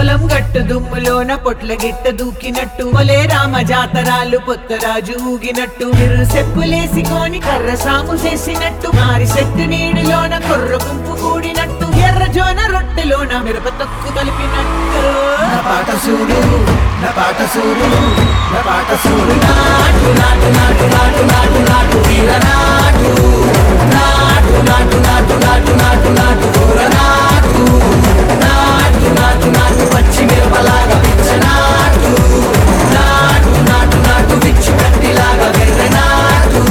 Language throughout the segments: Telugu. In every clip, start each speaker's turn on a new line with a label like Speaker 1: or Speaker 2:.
Speaker 1: పొలం గట్టు దుమ్ములోన పొట్ల గిట్ట దూకినట్టు ఒలే రామ జాతరాలు పొత్తరాజు ఊగినట్టు ఇరు సెప్పులేసికోని కర్ర సాము చేసినట్టు మారి చెట్టు నీడిలోన కొర్ర గుంపు కూడినట్టు ఎర్ర జోన రొట్టెలోన మిరప తొక్కు కలిపినట్టు
Speaker 2: నా పాట సూడు నా పాట సూడు నా పాట సూడు నాటు నాటు నాటు నాటు నాటు నాటు వీర నాటు నాటు నాటు నాటు నాటు నాటు నాటు ఊర నాటు నాటు నాటు నాటు పచ్చి మిరపలాగా పిచ్చ నాటు నాటు నాటు నాటు పిచ్చి కత్తిలాగా వెర్ర నాటు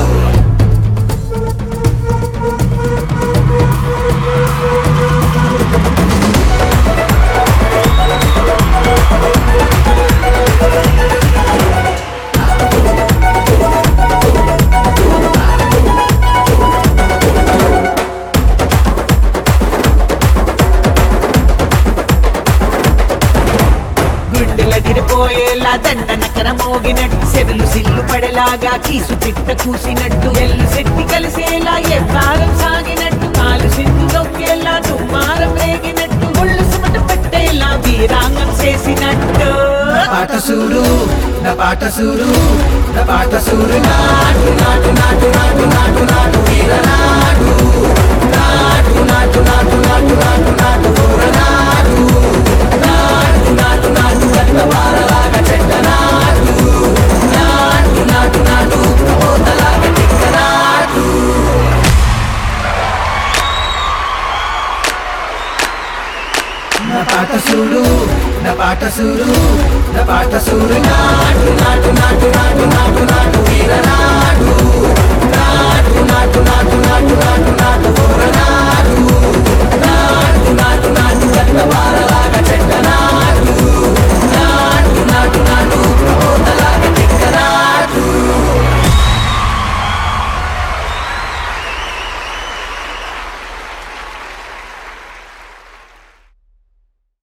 Speaker 1: గుండెలగిరిపోయేలా దండ నకర మోగినట్టు సెరులు సిల్లు పడేలాగా కీసు పిట్ట కూసినట్టు ఎల్లు శెట్టి కలిసేలా ఎవ్వారం సాగినట్టు కాలు సింధు నొక్కేలా దుమ్మారం రేగినట్టు ఒళ్ళు సుమట పెట్టేలా వీరాంగం చేసినట్టు
Speaker 2: నా పాట సూడు నా పాట సూడు నా పాట సూడు నాటు నాటు నాటు నాటు నాటు నాటు వీర నాటు నాటు నాటు నాటు నాటు నాటు నాటు ఊర నాటు నాటు నాటు నాటు కట్ట పారలాగా చెడ్డ నాటు నాటు నాటు నాటు పోతలాగా టిక్క నాటు నా పాట సూడు నా పాట సూడు నా పాట సూడు నాటు నాటు నాటు నాటు నాటు నాటు వీర నాటు